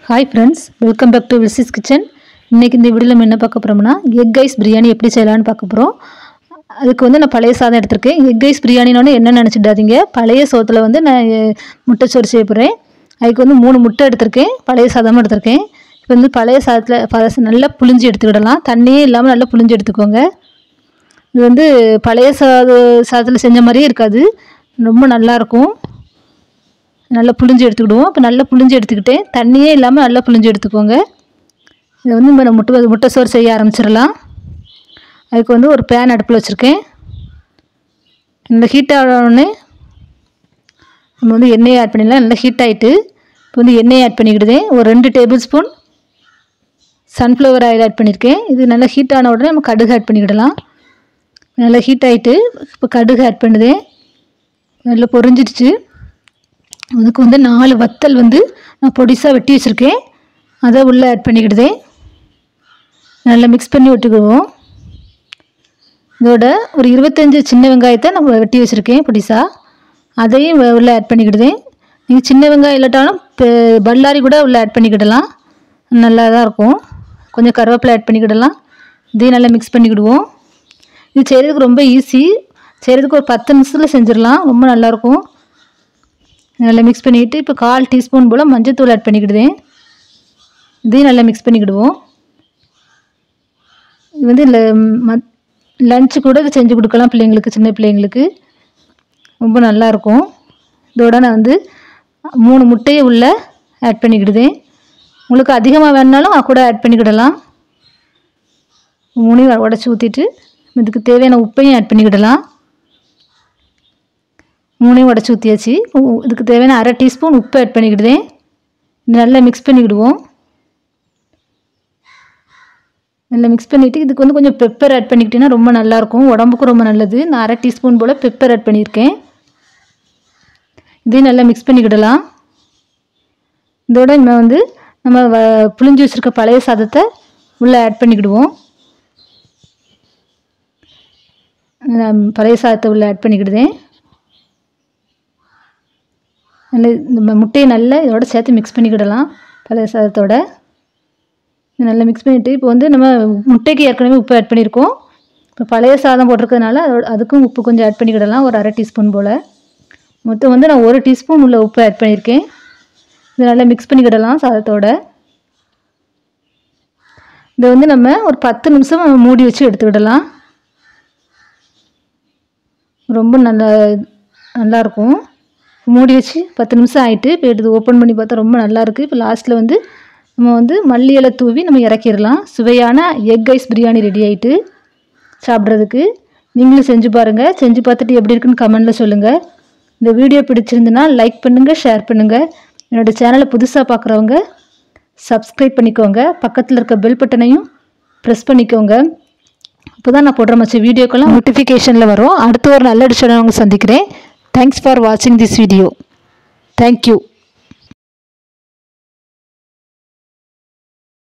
hi friends welcome back to வில்சிஸ் kitchen இன்றைக்கி இந்த வீடியோவில் நம்ம என்ன பார்க்க போகிறோம்னா எக் ஐஸ் பிரியாணி எப்படி செய்யலாம்னு பார்க்க போகிறோம் அதுக்கு வந்து நான் பழைய சாதம் எடுத்திருக்கேன் எக் ஐஸ் பிரியாணினோட என்ன நினச்சிடாதீங்க பழைய சோத்தில் வந்து நான் எ- முட்டைச்சோறு செய்ய போகிறேன் அதுக்கு வந்து மூணு முட்டை எடுத்திருக்கேன் பழைய சாதமும் எடுத்திருக்கேன் இப்போ வந்து பழைய சாதத்தில் பழசு நல்லா புளிஞ்சு எடுத்துக்கிடலாம் தண்ணியே இல்லாமல் நல்லா புளிஞ்சு எடுத்துக்கோங்க இது வந்து பழைய சாத சாதத்தில் செஞ்ச மாதிரியே இருக்காது ரொம்ப நல்லாயிருக்கும் நல்லா புளிஞ்சு எடுத்துக்கிடுவோம் இப்போ நல்லா புளிஞ்சு எடுத்துக்கிட்டேன் தண்ணியே இல்லாமல் நல்லா புளிஞ்சு எடுத்துக்கோங்க இதை வந்து நம்ம முட்டை முட்டை சோறு செய்ய ஆரம்பிச்சிடலாம் அதுக்கு வந்து ஒரு பேன் அடுப்பில் வச்சுருக்கேன் இந்த ஹீட் ஆனோடனே நம்ம வந்து எண்ணெயை ஆட் பண்ணிடலாம் நல்லா ஹீட் ஆகிட்டு இப்போ வந்து எண்ணெயை ஆட் பண்ணிக்கிடுதேன் ஒரு ரெண்டு tablespoon sunflower oil add பண்ணியிருக்கேன் இது நல்லா ஹீட் ஆன உடனே நம்ம கடுகு ஆட் பண்ணிக்கிடலாம் நல்லா ஹீட் ஆகிட்டு இப்போ கடுகு ஆட் பண்ணுதேன் நல்லா பொரிஞ்சிடுச்சு அதுக்கு வந்து நாலு வத்தல் வந்து நான் பொடிசாக வெட்டி வச்சுருக்கேன் அதை உள்ளே ஆட் பண்ணிக்கிடுதேன் நல்லா மிக்ஸ் பண்ணி விட்டுக்குவோம் இதோட ஒரு இருபத்தஞ்சி சின்ன வெங்காயத்தை நம்ம வெட்டி வச்சுருக்கேன் பொடிசா அதையும் வ- உள்ளே ஆட் பண்ணிக்கிடுதேன் நீங்கள் சின்ன வெங்காயம் இல்லாட்டாலும் பெ- பல்லாரி கூட உள்ளே ஆட் பண்ணிக்கிடலாம் நல்லா தான் இருக்கும் கொஞ்சம் கருவேப்பிலை ஆட் பண்ணிக்கிடலாம் இதையும் நல்லா மிக்ஸ் பண்ணிக்கிடுவோம் இது செய்கிறதுக்கு ரொம்ப ஈஸி செய்கிறதுக்கு ஒரு பத்து நிமிஷத்தில் செஞ்சிடலாம் ரொம்ப நல்லாயிருக்கும் நல்லா மிக்ஸ் பண்ணிக்கிட்டு இப்போ கால் டீஸ்பூன் போல் மஞ்சத்தூள் ஆட் பண்ணிக்கிடுதேன் இதையும் நல்லா மிக்ஸ் பண்ணிக்கிடுவோம் இது வந்து லஞ்சு கூட இது செஞ்சு கொடுக்கலாம் பிள்ளைங்களுக்கு சின்ன பிள்ளைங்களுக்கு ரொம்ப நல்லாயிருக்கும் இதோட நான் வந்து மூணு முட்டையை உள்ளே ஆட் பண்ணிக்கிடுதேன் உங்களுக்கு அதிகமாக வேணுனாலும் அது கூட ஆட் பண்ணிக்கிடலாம் மூணையும் உடச்சி ஊற்றிட்டு இதுக்கு தேவையான உப்பையும் ஆட் பண்ணிக்கிடலாம் மூணையும் உடச்சி ஊற்றியாச்சு உ- இதுக்கு தேவையான அரை டீஸ்பூன் உப்பு ஆட் பண்ணிக்கிடுதேன் நல்லா மிக்ஸ் பண்ணிக்கிடுவோம் நல்லா மிக்ஸ் பண்ணிவிட்டு இதுக்கு வந்து கொஞ்சம் பெப்பர் ஆட் பண்ணிக்கிட்டீங்கன்னா ரொம்ப நல்லாயிருக்கும் உடம்புக்கும் ரொம்ப நல்லது நான் அரை டீஸ்பூன் போல் பெப்பர் ஆட் பண்ணியிருக்கேன் இதையும் நல்லா மிக்ஸ் பண்ணிக்கிடலாம் இதோட நம்ம வந்து நம்ம வ- புளிஞ்சு வச்சுருக்க பழைய சாதத்தை உள்ளே ஆட் பண்ணிக்கிடுவோம் நான் பழைய சாதத்தை உள்ளே ஆட் பண்ணிக்கிடுதேன் நல்லா இந்த ம- முட்டையை நல்லா இதோட சேர்த்து மிக்ஸ் பண்ணிக்கிடலாம் பழைய சாதத்தோட இது நல்லா மிக்ஸ் பண்ணிவிட்டு இப்போ வந்து நம்ம முட்டைக்கு ஏற்கனவே உப்பு ஆட் பண்ணியிருக்கோம் இப்போ பழைய சாதம் போட்டிருக்கிறதுனால அதோட அதுக்கும் உப்பு கொஞ்சம் ஆட் பண்ணிக்கிடலாம் ஒரு அரை டீஸ்பூன் போல் மொத்தம் வந்து நான் ஒரு டீஸ்பூன் உள்ள உப்பு ஆட் பண்ணியிருக்கேன் இது நல்லா மிக்ஸ் பண்ணிக்கிடலாம் சாதத்தோட இதை வந்து நம்ம ஒரு பத்து நிமிஷம் மூடி வச்சு எடுத்துக்கிடலாம் ரொம்ப நல்ல நல்லாயிருக்கும் மூடி வச்சு பத்து நிமிஷம் ஆயிட்டு இப்போ எடுத்து ஓப்பன் பண்ணி பார்த்தா ரொம்ப நல்லா இருக்குது இப்போ லாஸ்ட்டில் வந்து நம்ம வந்து மல்லி இலை தூவி நம்ம இறக்கிடலாம் சுவையான எக் ஐஸ் பிரியாணி ரெடி ஆயிட்டு சாப்பிட்றதுக்கு நீங்களும் செஞ்சு பாருங்கள் செஞ்சு பார்த்துட்டு எப்படி இருக்குன்னு கமெண்டில் சொல்லுங்கள் இந்த வீடியோ பிடிச்சிருந்துன்னா லைக் பண்ணுங்கள் ஷேர் பண்ணுங்கள் என்னோட சேனலை புதுசாக பார்க்குறவங்க சப்ஸ்கிரைப் பண்ணிக்கோங்க பக்கத்தில் இருக்க பெல் பட்டனையும் ப்ரெஸ் பண்ணிக்கோங்க இப்போ தான் நான் போடுற மச்ச வீடியோக்கெல்லாம் நோட்டிஃபிகேஷனில் வரும் அடுத்து ஒரு நல்ல டிஷன் அவங்க சந்திக்கிறேன் தேங்க்ஸ் ஃபார் வாட்சிங் திஸ் வீடியோ தேங்க்யூ